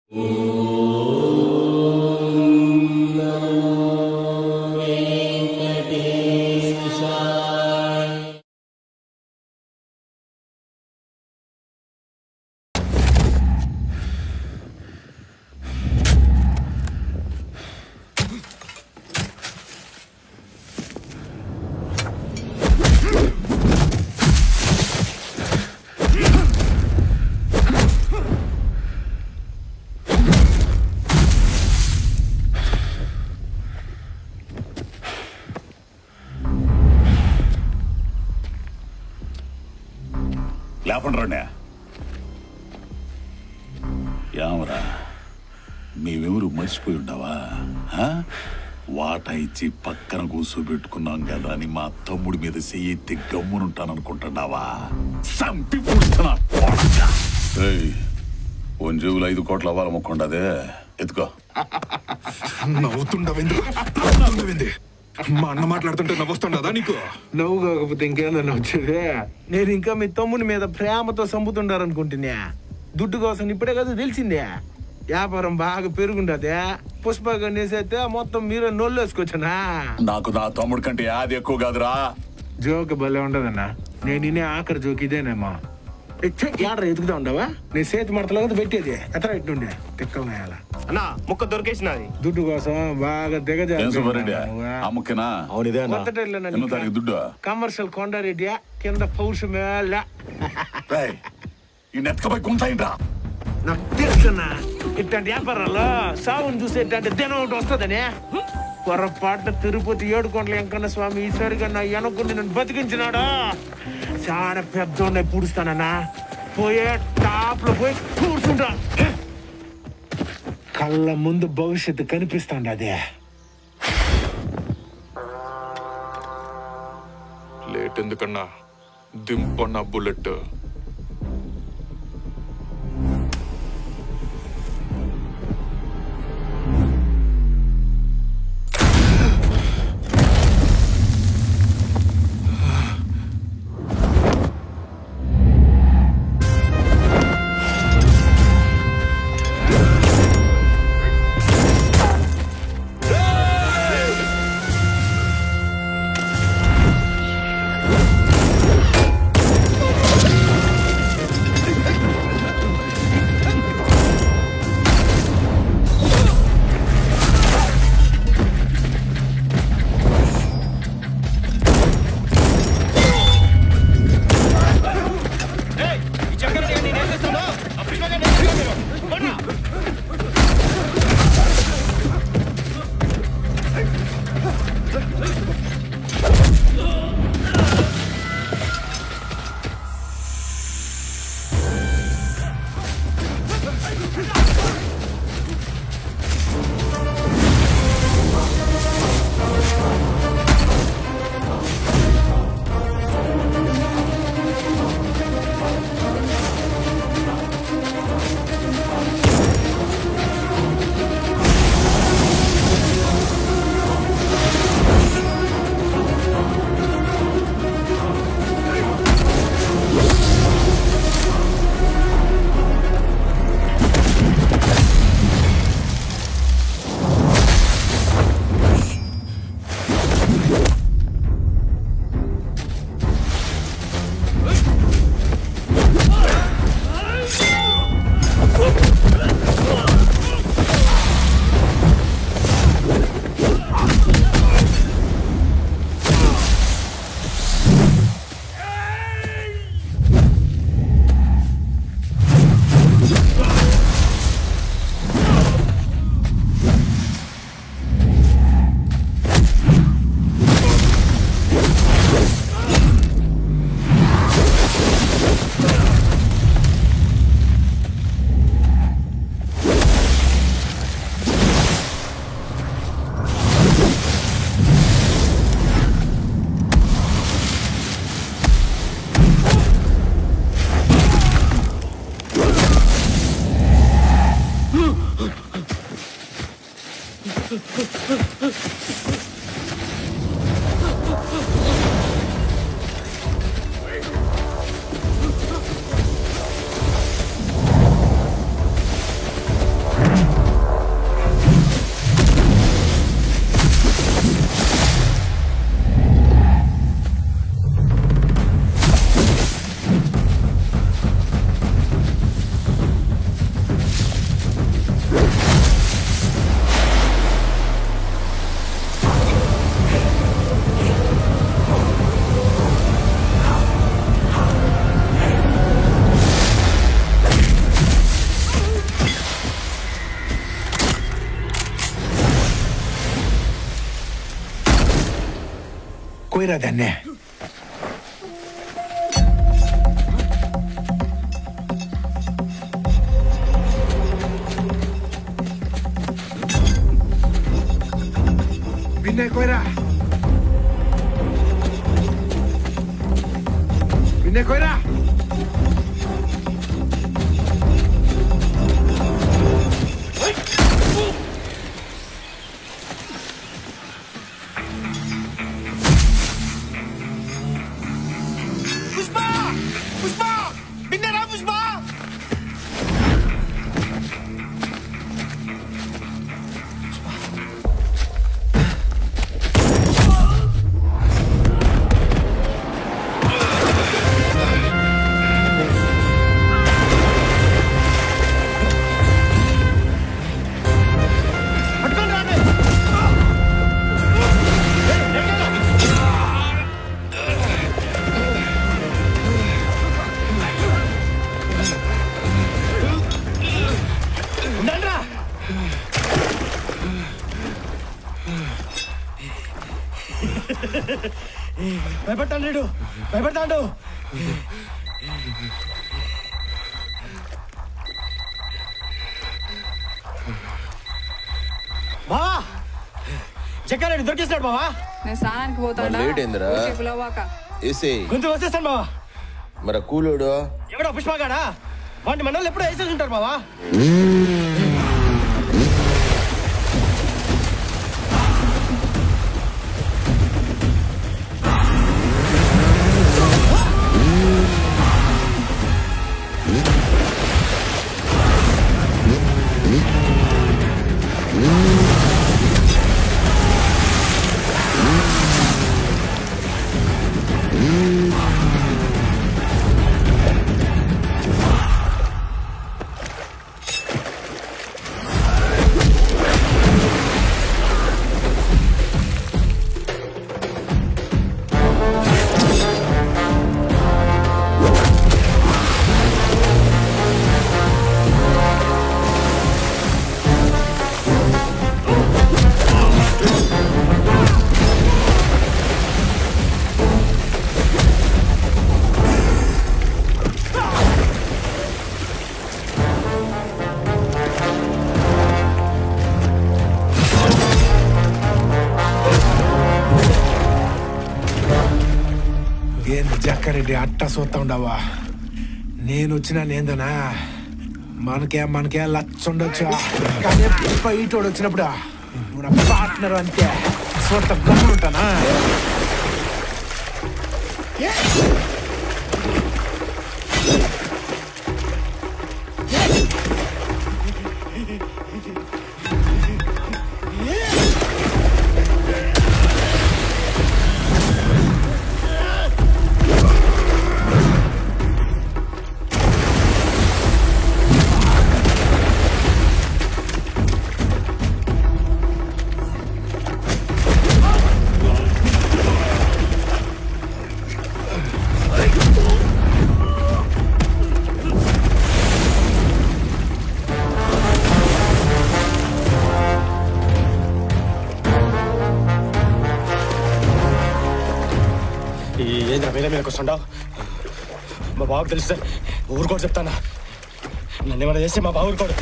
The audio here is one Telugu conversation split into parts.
లేపండి రండి ఏమరా మేమెవరు మర్చిపోయి ఉండవా ఆ? వాటా ఇచ్చి పక్కన కూర్చోబెట్టుకున్నాం కదా అని మా తమ్ముడి మీద చెయ్యెత్తి గమ్మునుంటాననుకుంటున్నావా సంపి పుడుతున్నా కొడకా. ఏయ్, ఒంజేవులు ఐదు కోట్ల అవ్వాలి మొక్కండదే ఎత్తుకో నవ్వుతుండవింది నవ్వుతుండవింది మా అన్న మాట్లాడుతుంటే నవ్వొస్తుండదా నీకు నవ్వు కాకపోతే ఇంకేందన్నా వచ్చేది నేను ఇంకా మీ తమ్ముని మీద ప్రేమతో సంపుతుండారనుకుంటున్నా దుడ్డు కోసం ఇప్పుడే కదా తెలిసిందే వ్యాపారం బాగా పెరుగుండదే పుష్ప గణేసైతే మొత్తం మీరే నొల్లు వేసుకొచ్చానా నాకు నా తమ్ముడి కంటే యాది ఎక్కువ కాదురా జోక్ భలే ఉండదన్నా నేను ఇనే ఆఖరి జోక్ ఇదేనేమో ఏడరా ఎదుగుతా ఉండవా నీ చేతి మడతలో కదా పెట్టేది ఎత్తరా ఇట్టుండే తిక్కలు నాయాల అన్నా ముక్క దొరికేసినది దుడ్డు కోసం బాగా ఏం దిగజారు సుబ్బారెడ్డి అమ్మకినా అవునిదే అన్న కొత్త టైర్లో ఎన్నో తారీఖు దుడ్డు కమర్షియల్ కొండారెడ్డి కింద పౌరుషమేళ రేయ్, ఈ నెత్తకపై కుంటాయింట్రా నాకు తెలుసున్నా ఇట్లాంటి వ్యాపారాల్లో సాగుని చూస్తే ఇట్లాంటి దినం ఒకటి వస్తుందని పొరపాటున తిరుపతి ఏడుకొండల వెంకన్న స్వామి ఈసారిగా నా వెనకుండి నన్ను బతికించినాడా చాలా పెద్ద పూడుస్తానన్నా పోయే టాప్ లో పోయి కూర్చుంటా కళ్ళ ముందు భవిష్యత్తు కనిపిస్తాండి అదే లేట్ ఎందుకన్నా దింపన్న బుల్లెట్ కోయిరా దాన్నే వినయ్ కోయిరా వినయ్ కోయిరా పుష్ప పుష్ప విన్నారా పుష్ప పట్టుకొని రాండి ఉండండిరా భయపడతాడు వీడు భయపడతాడు బావా జగ్గారెడ్డి దొరికేసినాడు బావా నేను స్నానానికి పోతాడా మరి లేట్ ఏందిరా? ఊరికే పిలవాక వేసే గొంతు వచ్చేస్తాను బావా మరి కూలోడు ఎవడో పుష్పగాడా వాడిని మన వాళ్ళు ఎప్పుడో వేసేసి ఉంటారు బావా ఏంది జక్కారెడ్డి అట్ట చూస్తా ఉండవా నేను వచ్చినా నేందనా మనకే మనకే లచ్చ ఉండొచ్చు కానీ బయటోడు వచ్చినప్పుడు నువ్వు నా పార్ట్నర్ అంతే చూస్తా గమ్మునుంటానా ఈ ఏంద్ర మీద మీదకి వస్తుండవు మా బాబుకి తెలిస్తే ఊరుకోడు చెప్తానా నన్ను ఏమైనా చేస్తే మా బాబు ఊరుకోడు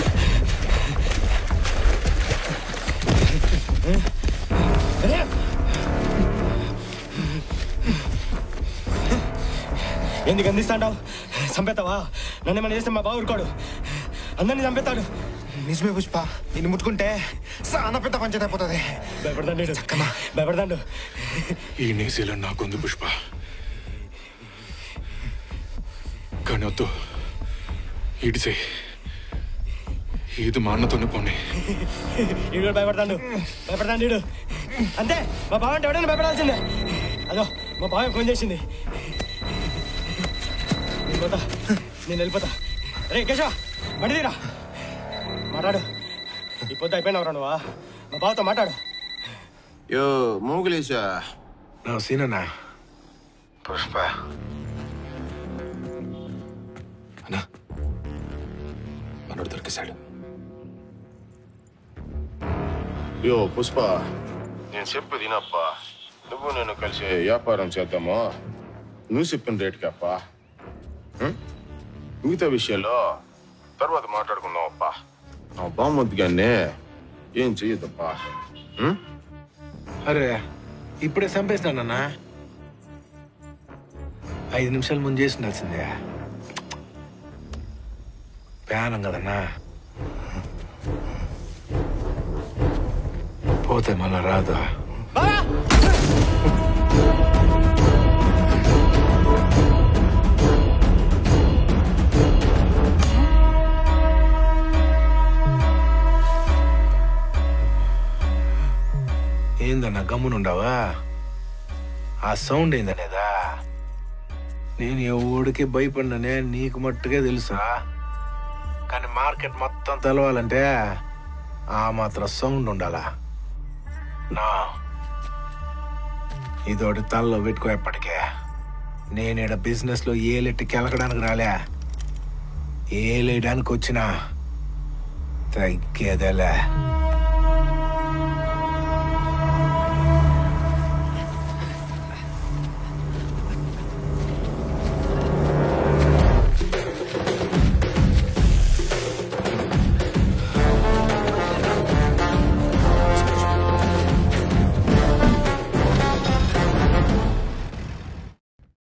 ఎందుకు అందిస్తాడావు చంపేతావా నన్ను ఏమైనా చేస్తే మా బాబు ఊరుకోడు అందరినీ చంపేతాడు నిజమే పుష్ప నిన్ను ముట్టుకుంటే చాలా పెద్ద పంచాయతీ అయిపోతుంది భయపడతాడు వీడు. భయపడతాడు ఈ నీసీలో నాకుంది పుష్ప కానీ వద్దు ఇడిసే ఇది మా అన్నతోనే పోనీ వీడు కూడా భయపడతాడు భయపడతాడు వీడు అంతే మా బావ అంటే ఎవడైనా భయపడాల్సిందే అదో మా బావ ఫోన్ చేసింది నేను పోతా నేను వెళ్ళిపోతా రే కేశవ మడిదీరా మాట్లాడు ఈ పొద్దు అయిపోయినావురా నువ్వా మా బావతో మాట్లాడు యో మూగులేసా నా సీనన్నా పుష్ప అన్నా మనోడు దొరికేశాడు యో పుష్ప నేను చెప్పు తినప్పా నువ్వు నేను కలిసి వ్యాపారం చేద్దాము నువ్వు చెప్పిన రేటుకి అప్పా ఉం? మిగతా విషయాల్లో తర్వాత మాట్లాడుకుందాం అప్పా నా బామ్మద్దు కానీ ఏం చెయ్యదప్పా ఉం? అరే ఇప్పుడే చంపేసినానన్నా ఐదు నిమిషాల ముందు చేసి ఉండాల్సిందే ప్యానం కదన్నా పోతే మళ్ళా రాదు ఏందన్నా గమ్మునుండావా ఆ సౌండ్ ఏందనేదా నేను ఎవడికి భయపడిననే నీకు మట్టుకే తెలుసా కానీ మార్కెట్ మొత్తం తెలవాలంటే ఆ మాత్రం సౌండ్ ఉండాలా నా ఇదోటి తలలో పెట్టుకో ఎప్పటికే నేనేడ బిజినెస్ లో ఏలెట్టి కెలకడానికి రాలే ఏలేయడానికి వచ్చినా తగ్గేదేలే